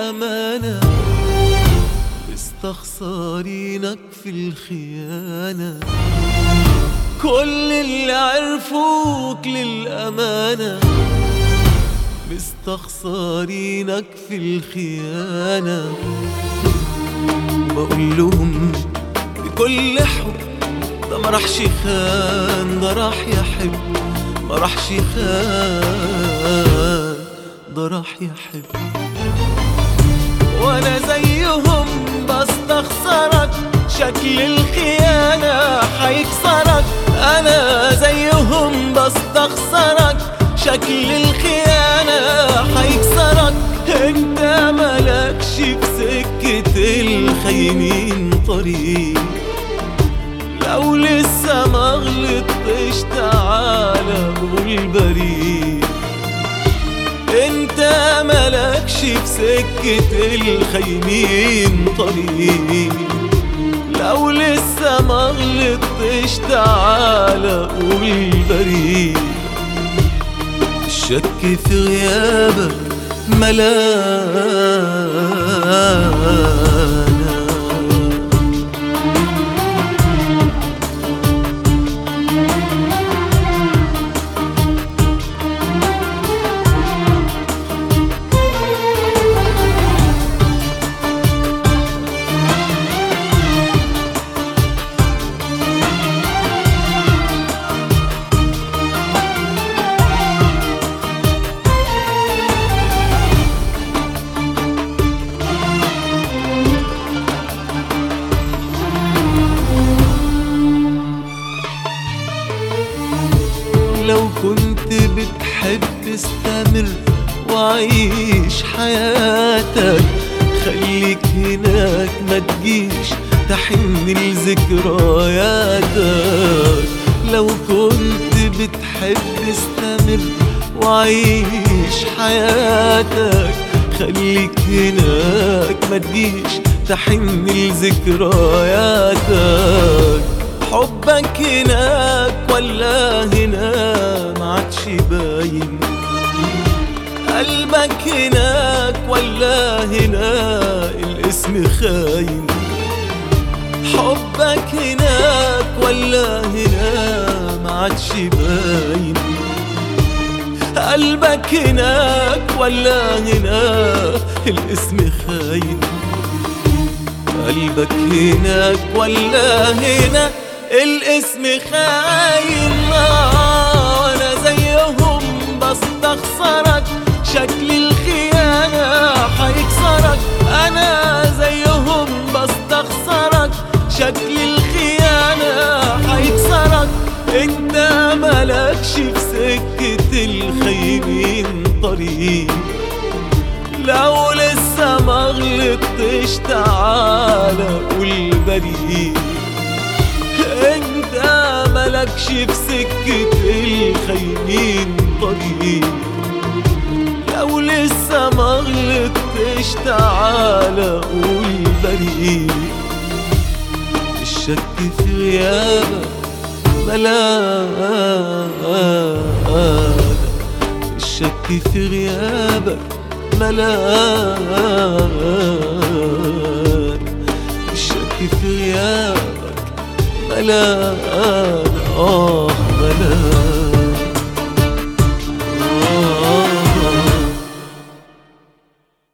للأمانة مستخسرينك في الخيانة كل اللي عرفوك للأمانة مستخسرينك في الخيانة بقول لهم بكل حب ده ما راحش خان ده راح يحب ما راحش خان ده راح يحب وانا زيهم بستخسرك شكل الخيانة حيكسرك انا زيهم بستخسرك شكل الخيانة حيكسرك انت ملكش في سكة الخاينين طريق لو لسه ما غلطتش تعالى قول بريء انت ملكش في سكة الخاينين طريق لو لسه ما غلطتش تعالى قول بريء الشك في غيابك ملانا لو كنت بتحب استمر وعيش حياتك خليك هناك ما تجيش تحن لذكرياتك لو كنت بتحب استمر وعيش حياتك خليك هناك ما تجيش تحن لذكرياتك حبك هناك ولا هنا ما عادش باين قلبك هناك ولا هنا الاسم خاين حبك هناك ولا هنا ما عادش باين قلبك هناك ولا هنا الاسم خاين قلبك هناك ولا هنا الاسم خاين آه، وانا زيهم بستخسرك شكل الخيانة حيكسرك انا زيهم بستخسرك شكل الخيانة حيكسرك انت ملكش في سكة الخاينين طريق لو لسه ما غلطتش تعالى قول بريء انت ملكش في سكة الخاينين طريق لو لسه ما غلطتش تعالى قول بريء الشك في غيابك ملاك الشك في غيابك ملاك الشك في غيابك ملاك